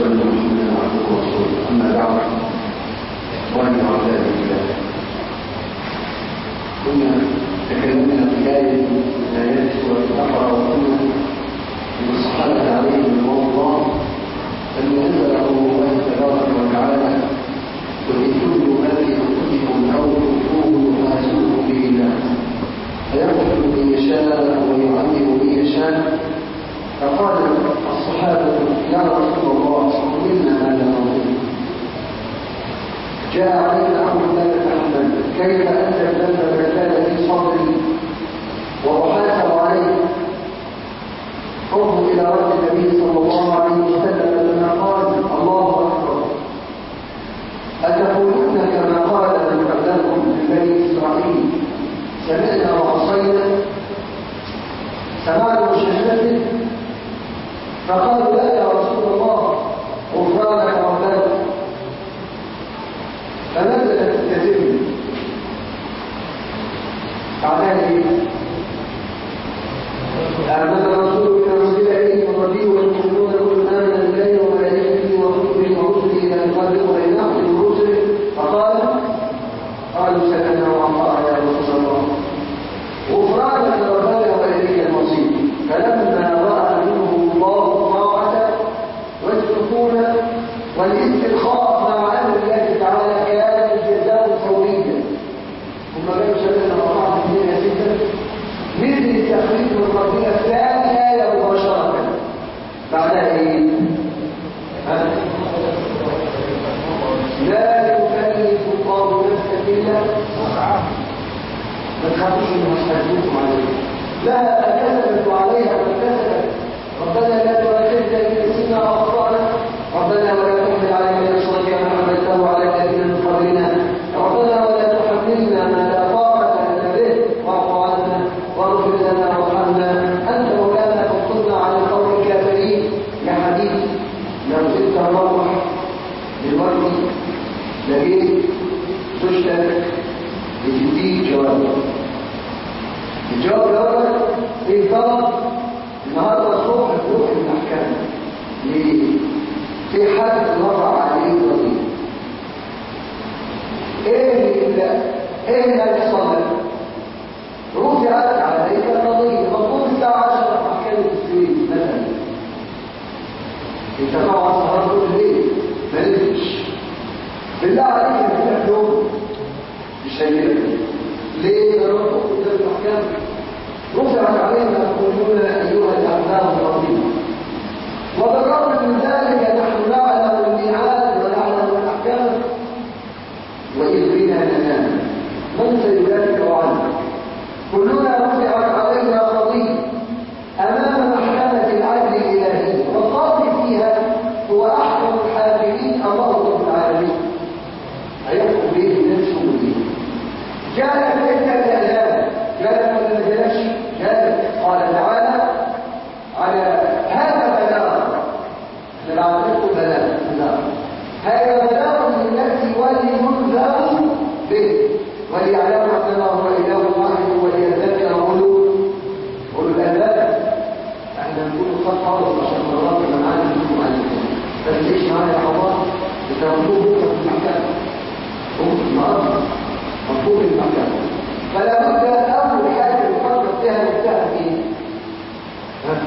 أن محمدا عبده ورسوله أما بعد إخواني وأعزائي بالله كنا تكلمنا في آية من آيات سورة البقرة وكنا من الصحابة عليهم رضوان الله أن أنزله الله تبارك وتعالى وإن تبدوا ما في أنفسكم أو تخفوه يحاسبكم به الله فيغفر من يشاء ويعذب من يشاء فقال الصحابة يا رسول الله صلنا ما لا نطيق جاء علينا أمر لا نتحمل كيف أنت الذنب ما كان في صدري وأحاسب عليه انظر إلى رد النبي صلى الله عليه وسلم لما قال الله أكبر أتقولون كما قال من قبلكم من بني إسرائيل سمعنا وعصينا سمعنا وشهدته فقالوا لا يا رسول الله غفرانك ربنا فنزلت التزمي بعدها ايه آمن الرسول بما أنزل إليه من ربه والمؤمنون كل آمن بالله وملائكته وكتبه ورسله لا نفرق بينهم من رسله فقال قالوا سمعنا وأطعنا يا رسول الله غفرانك ربنا وإليك المصير فلما رأى منه الله الطاعة والسكون والاسترخاء مع أمر الله تعالى كان الجزاء فوريا ثم قالوا سمعنا وأطعنا في الدنيا ستا مثل التخليد من ربنا الثاني آية مباشرة بعدها إيه؟ ها؟ لا يكلف الله نفسا إلا وسعها ما تخافوش انه هيحاسبوكم عليه لا كسبت وعليها ما كسبت ربنا لا تؤاخذنا ان نسينا واخطانا ربنا ولا تحمل علينا اصرا كما حملته على الذين من قبلنا ربنا ولا تحملنا ما لا طاقه لنا به واعف عنا واغفر لنا وارحمنا انت مولانا فانصرنا على القوم الكافرين يا حبيبي لو زدت الروح دلوقتي لقيت زوجتك بتديك جواب الجواب الاول ايه طلب النهارده الصبح تروح المحكمه ليه؟ في حد رفع عليه قضيه ايه اللي ايه اللي هيحصل لك؟ رفعت عليك قضيه المفروض الساعه 10 في محكمه السويس مثلا انت طبعا سهرت طول الليل ما نمتش بالله عليك انت يوم مش هيجيلك ليه نروح قدام المحكمة رفعت علينا يقولون أيها الأحزاب العظيمة وبالرغم من ذلك نحن نعلم الميعاد ونعلم الأحكام وإذ بنا ننام من سيدافع عنه كلنا رفعت علينا قضية أمام محكمة العدل الإلهي والقاضي فيها هو أحكم الحاكمين الله رب العالمين هيحكم به الناس به جاءت تلك الآلام جاءت ولا ما جاءش جاءت قال تعالى على هذا بلاغ لبعضكم بلاغ بلاغ هذا بلاغ للناس ولينذروا به وليعلموا انما هو اله واحد وليذكر اولو اولو الالباب احنا نقول خط خالص عشان مرات ما معانا نقول عليكم بس ليش معانا يا حضار بتاخدوه بكره في المحكمه هم النهارده مطلوب المحكمة فلا بد أول حاجة يفكر فيها المتهم إيه؟ ها؟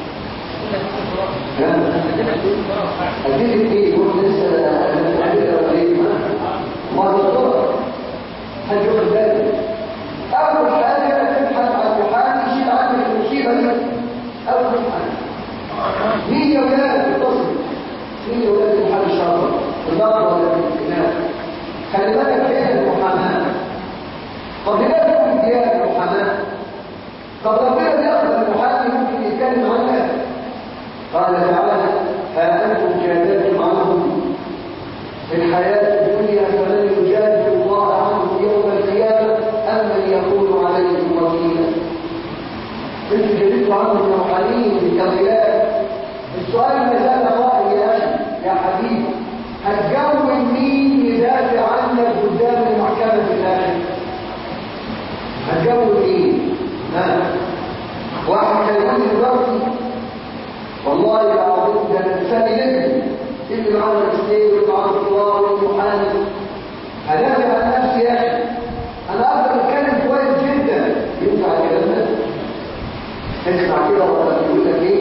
أديك إيه؟ يقول لسه أديك ولا إيه؟ ما بالضبط هل ياخد بالك؟ أول حاجة تبحث عن محامي يشيل عنك المصيبة دي أول حاجة مين يا ولاد اتصل مين يا ولاد المحامي الشاطر؟ الضغط ولا الانتماء؟ خلي بالك هي المحاماه طب ليه ممكن ديانة المحاماه طب ربنا بياخد المحامي ممكن يتكلم عنك قال تعالى ها انتم جادلتم عنهم في الحياه الدنيا فمن يجادل الله عنهم يوم القيامه ام من يكون عليهم وكيلا انتم جادلتم عنهم يا محامين بالتغييرات السؤال ما زال قائم يا اخي يا حبيبي هتجول مين يدافع عنك قدام المحكمة في الآخر هتجول مين ها واحد كان يقول لي دلوقتي والله العظيم ده انا لساني لبني اللي معاه ماجستير واللي معاه دكتوراه واللي محامي هدافع عن نفسي يا اخي انا اقدر اتكلم كويس جدا ينفع الكلام ده اسمع كده ولا بيقول لك ايه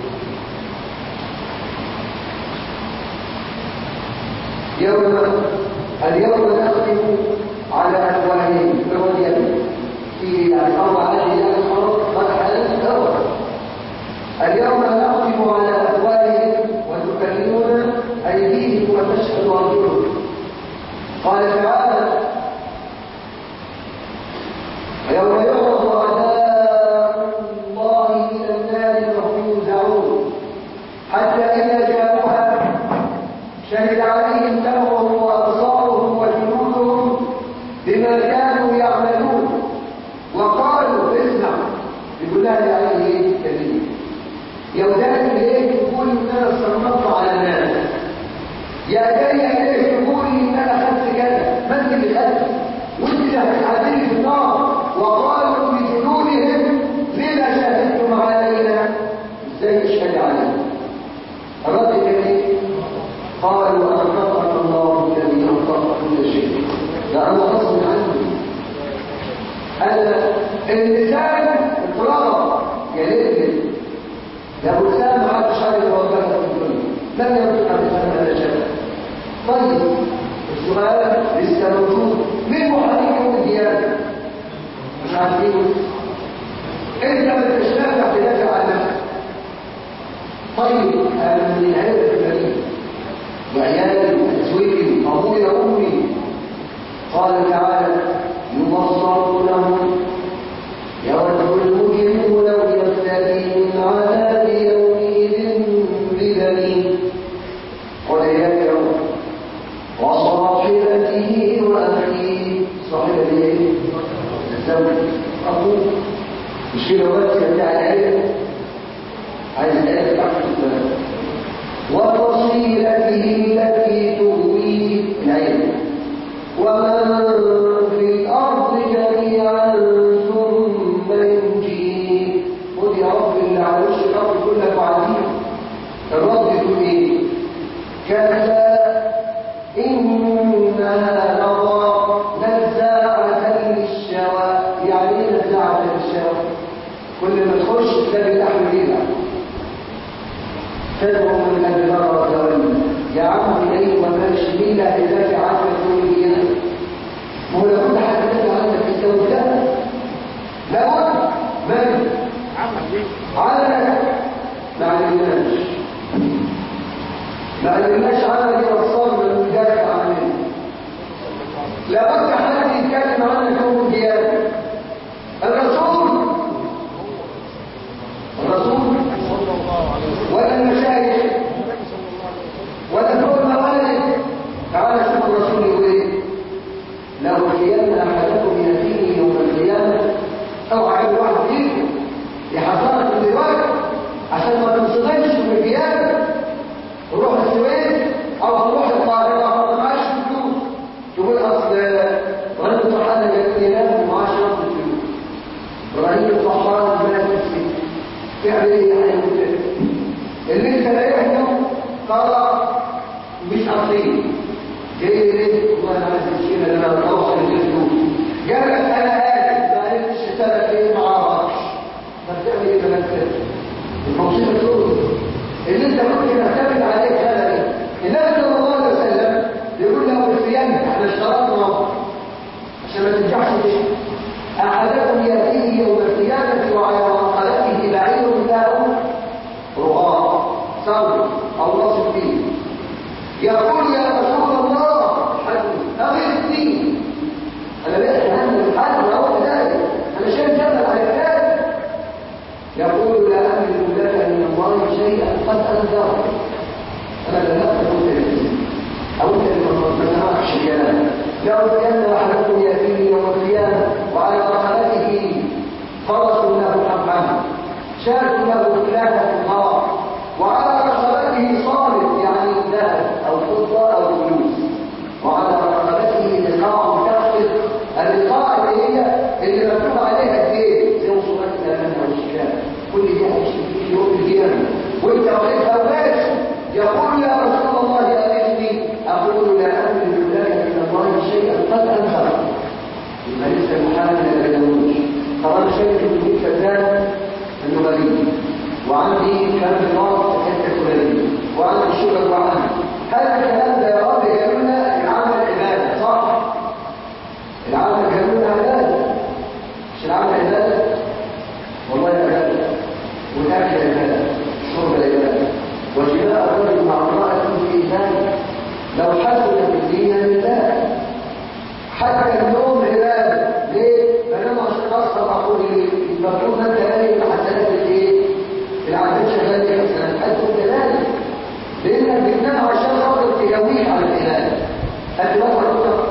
يوم اليوم نختم على افواههم هو اليمين في يعني اربع هذه الاشهر فتح الاول اليوم نختم على افواههم وتكلمنا ايديهم وتشهد ارجلهم قال تعالى ويوم يعرض اعداء الله الى النار وهم يوزعون حتى اذا جاءوها شهد عليهم سمعهم وابصارهم وجنودهم بما كانوا يعملون وقالوا اسمع يقول لها يا علي ايه كريم يودان اليك تقول ان انا صنفت على الناس يا جاي اليك تقول ان انا خدت كذا ما انت اللي خدت وانت اللي هتحاسبني في النار وقالوا بجنودهم لما شهدتم علينا ازاي يشهد علينا الرد كان ايه قالوا أنطقنا الله الذي أنطق كل شيء لأن غصب عني أنا اللسان اترغب يا ليل يا أبو لسان ما حدش عارف يوجهك في الدنيا لم ينطق اللسان هذا شيء طيب السؤال لسه موجود مين محاميك يوم القيامة؟ مش عارفين انت ما تشتغل في دافع عن نفسك طيب انا من العيله الفلانيه وعيالي وتزويجي ابويا وامي قال تعالى يبصرونهم يود المجرم لو يفتدي من عذاب يومئذ ببنيه قل يا يوم وصاحبته واخيه صاحبته ايه؟ الزوج اخوه مش كده بس بتاع العيله عايز العيله تحت وفصيلته التي تؤويه العلم ومن في الأرض جميعا ثم ينجيه خذ يا رب اللي على وش الأرض كلك وعديه الرب يقول إيه كلا إنها نظى نزاعة للشوى يعني إيه نزاعة للشوى كل ما تخش تلاقي اللحم ليلة تدعو من الأدبار والتولي يا عم إليه وماشي مين لا إذاك عنك كل دينا ما هو لابد حتى تدعو عنك التوبة لابد من عنك ما علمناش ما علمناش عنك الصبر من دافع عنه لابد حد يتكلم عنك يوم القيامة الرسول الرسول ولا المشايخ ولا فوق الموالد تعالى شوف الرسول يقول ايه لأغفين أحدكم يأتيني يوم القيامة أو عين واحد فيكم لحضارة الرواية عشان ما تنصدمش في القيامة تروح السويس أو تروح القاهرة ما معاش فلوس تقول أصل رجل فرحان يأتي ناس ومعاش رب الفلوس رهيب فرحان مات في السجن تعمل ايه يعني اللي انت رايح له طلع مش عارفين جاي ليه والله انا عايز الشيء اللي انا اوصل للفلوس قال لك انا قاعد ما عرفتش السبب ايه ما اعرفش طب تعمل ايه كمان كده المصيبه تقول اللي انت ممكن تعتمد عليه هذا ايه النبي صلى الله عليه وسلم يقول له بالصيام احنا اشترطنا عشان ما تنجحش ليه احدكم ياتيه يوم القيامه وعلى رقبته بعير له رغاء ثور او نصف فيه يقول يا رسول الله اغثني انا بقيت هم الحد اهو ذلك انا شايف جبل على الكتاب يقول لا املك لك من الله شيئا قد انذرت انا بلغت قلت او انت ما سمعتش الكلام لو كان احدكم ياتيه يوم القيامه وعلى رقبته فرس له حمام شاة له ثلاثة النار وعلى رقبته صامت يعني ذهب أو فضة أو فلوس وعلى رقبته لقاء تحفظ اللقاء اللي هي اللي مكتوب عليها ايه زي وصولات الأمانة والشكاية كل دي هتشتكي في يوم القيامة وانت واقفها وماشي يقول يا رسول الله أغثني أقول لا أملك لك من الله شيئا قد أنزل يبقى لسه المحامي ما بينوش طبعا شايف ان في فساد انه غريب وعندي كلام النار في الحته الفلانيه وعندي الشغل وعندي هذا الكلام ده يا رب يقولنا العمل عباده صح العمل يقولنا عباده مش العمل عباده والله عباده والاكل عباده الشرب عباده وجماع الرجل مع امرأته في ذلك لو حسن الدين لله حتى النوم عباده ليه؟ بينما عشان اصحى اقول ايه؟ المفروض انت قايل الحسنات الايه؟ العادات شغاله في حسنات حتى الدلاله لانك بتنام عشان خاطر تجويك على الاله انت بقى حضرتك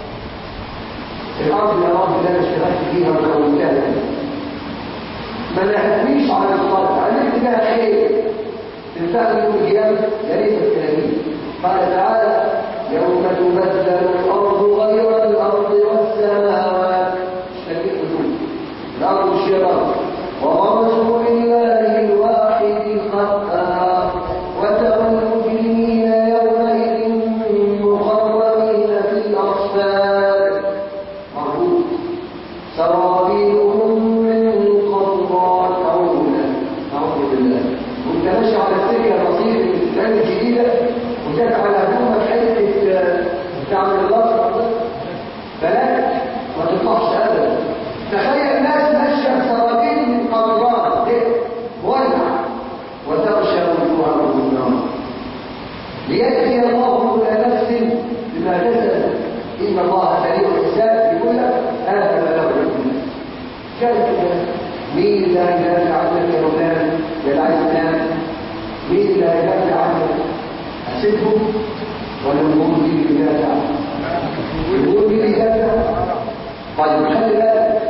الارض يا رب اللي انا اشتغلت فيها وكونتها ما نهتنيش على الصلاه عملت بها خير تنفعني يوم القيامه يا ريت الكلامين قال تعالى يوم تبدل الارض غير الارض والسماوات اشتكيت بدون الارض الشباب وبرزوا لله الواحد القهار وترى المجرمين يومئذ مقربين في الاصفاد مربوط سرابيلهم من قطران اعوذ بالله اعوذ بالله وانت ماشي على السكه بسيطه الاسلام الجديده وجات على هدومك حته تعمل الاصفر بلاك ما تطلعش ابدا تخيل ناس ماشيه بسرابيل من قطران كده ولع وتغشى وجوههم النار ليجزي الله كل نفس بما كسبت ان الله سريع الحساب يقول لك هذا بلاغ الناس كان كده مين اللي هيدافع عنك يا مولانا يا اللي عايز تنام مين اللي هيدافع عنك اسيبهم ولا نقول مين اللي يدافع نقول مين اللي يدافع طيب خلي بالك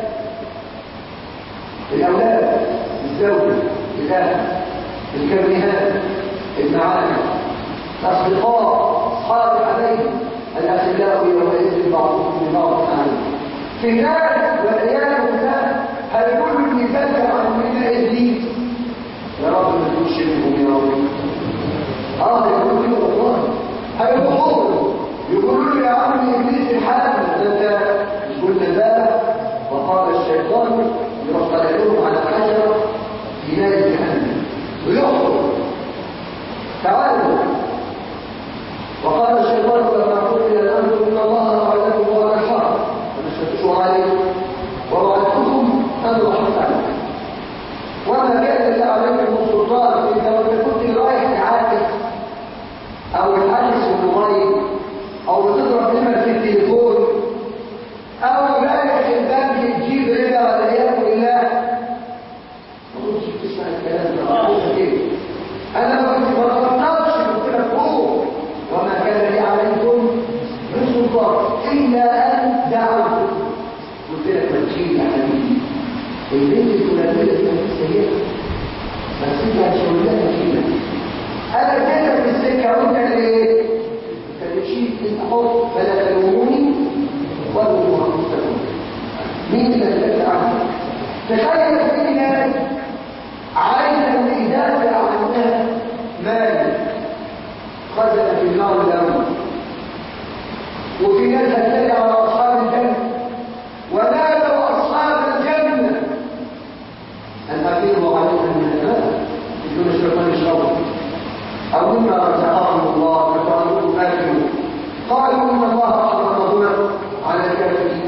الاولاد الزوج الاهل الكريهات المعاني الاصدقاء اصحاب الحبايب الاخلاق يومئذ بعضهم لبعض عالم في الناس والعياذ بالله هيكون المثال عن من ابليس يا رب ما تكونش منهم يا رب اه يقولوا كده والله هيروحوا يقولوا له يا عم ابليس الحال ده مش قلنا بقى وقال الشيطان يروح طالع لهم على حجره في نار جهنم ويخرج تعالوا وقال الشيطان لما قلت الامر ان الله وعدكم وعد الحق فمشتتوا عليه ووعدتكم ان رحمتكم وما كان لي عليكم السلطان اذا لم كنت رايح تعاكس او تحدث في الموبايل او بتضرب نمر في التليفون او رايح البنك تجيب ربا والعياذ بالله ما كنتش بتسمع الكلام ده معروفه كده انا ما كنت بطلتش قلت لك فوق وما كان لي عليكم من سلطان الا ان دعوتكم قلت لك ما تشيل يا حبيبي البنت الفلانيه دي كانت سيئه بس انت هتشاور لها كده انا كده في السكه وانت ليه انت بتشيل انت حر فلا تلوموني ولوموا انفسكم مين اللي هتدافع عنك تخيل في ناس عايزه اللي يدافع عنها مال خزن في النار الاول وفي ناس هتلاقي على اصحاب الجنه ونادوا اصحاب الجنه ان افيضوا علينا من الماء بدون الشيطان يشربوا او مما رزقهم الله فقالوا اكلوا قالوا ان الله حرمهما على الكافرين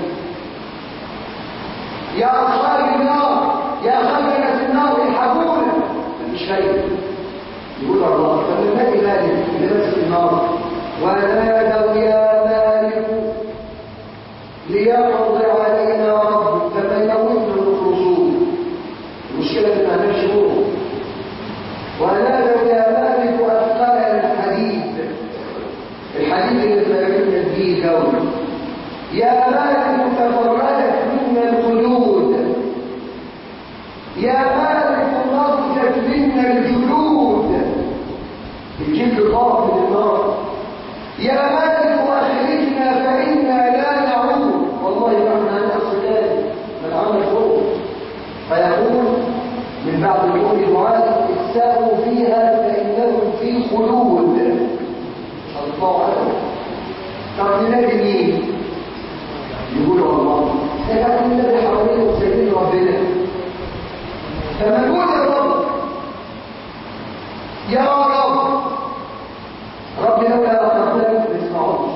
يا اصحاب النار يا خزنه النار الحقونا مش خير يقول الله فلنبي مالك لنفس النار ونادوا يا مالك ليقضي علينا ربك فبينونا الرسول المشكلة ان ما عندناش نور ونادوا يا مالك اثقال الحديد الحديد اللي تلاقينا فيه جو يا مالك تفردت منا الخلود يا مالك نضجت منا الجلود الجلد ضاق من النار يا مالك اخرجنا فانا لا نعود والله ما احنا هنقص تاني من عمل فوق فيقول من بعد القول دعاء اكسروا فيها فانهم في خلود ربي لولا أخرتني ما يسمعوش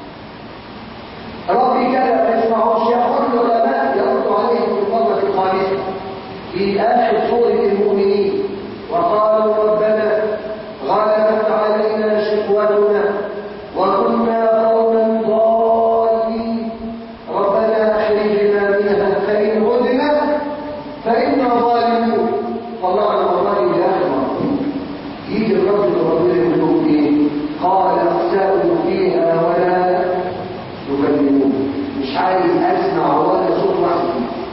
ربي كذا ما يسمعوش يقول العلماء يرد عليهم في المرة الخامسة في آخر سورة المؤمنين وقالوا ربنا غلبت علينا شقوتنا وكنا قوما ضالين ربنا اخرجنا منها فإن عدنا فإنا ظالمون والله على والله يا أخي يجي الرجل ربنا يقول لهم ايه قال اخسأوا فيها ولا تكلمون مش عايز اسمع ولا صوت واحد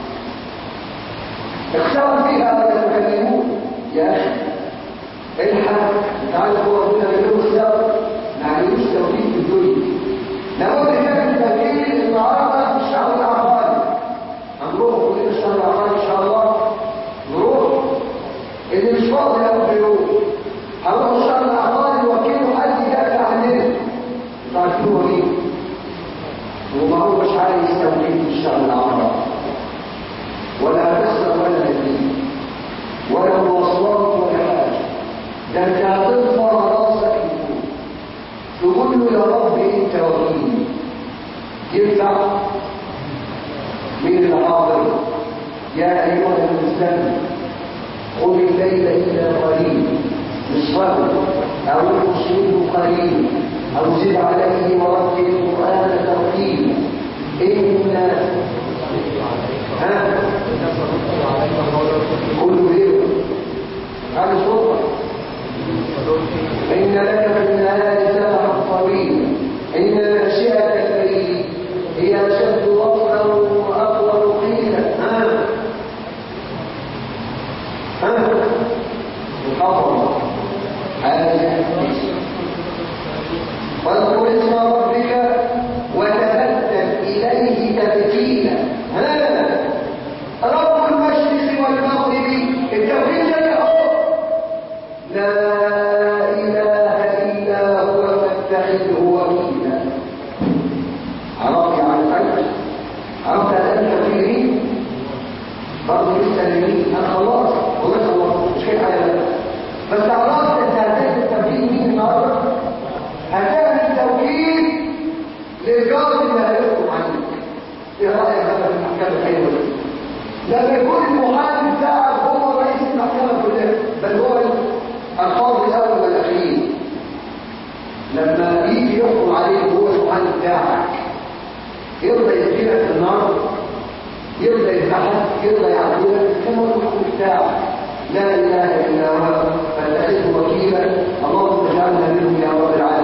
اخسأوا فيها ولا تكلمون يا اخي الحق تعالى هو ربنا بيقول السبب ما عليهوش توفيق في الدنيا لابد ان التوفيق النهارده في الشهر الاعمال هنروح كلنا الشهر الاعمال ان شاء الله نروح اللي مش فاضي لابد يروح هنروح الشهر الاعمال نوكله حد يدافع عننا انتوا عارفين هو مين وما هو مش عايز توفيق في الشهر الاعمال ولا هتخسر ولا هتزيد ولا مواصلات ولا حاجه ده انت هترفع راسك لفوق تقول له يا رب انت وكيلي ينفع من الحاضر يا ايها الانسان قم الليل الا قليل نصفه او انقصه قليل او زد عليه ورتل القران ترتيلا ان ها كل ايه هذا صوتك إن لك في النهار سبحا طويلا إن ناشئة الليل هي أشد وطئا وأطول قيلا ها ها الخطر هذا واذكر اسم ربك وتبتل إليه تبتيلا ها رب المشرق والمغرب التوحيد لك لا إله إلا هو فاتخذه وكيلا عرفت عن الفجر عرفت أن التوحيد برضه لسه اليمين أنا خلاص والله خلاص مش كده حاجة بس عرفت أنت هتعمل التوحيد مين النهارده؟ هتعمل التوحيد للجار اللي هيحكم عليك ايه رأيك هذا في المحكمة الحلوة دي؟ لما يكون المحامي بتاعك هو رئيس المحكمة كلها بل هو القاضي الاول والاخير لما يجي يحكم عليك هو المحامي بتاعك يرضى يسجنك في النار يرضى يذبحك يرضى يعذبك كما هو الحكم بتاعك لا اله الا هو فاتخذه وكيلا اللهم اجعلنا منهم يا رب العالمين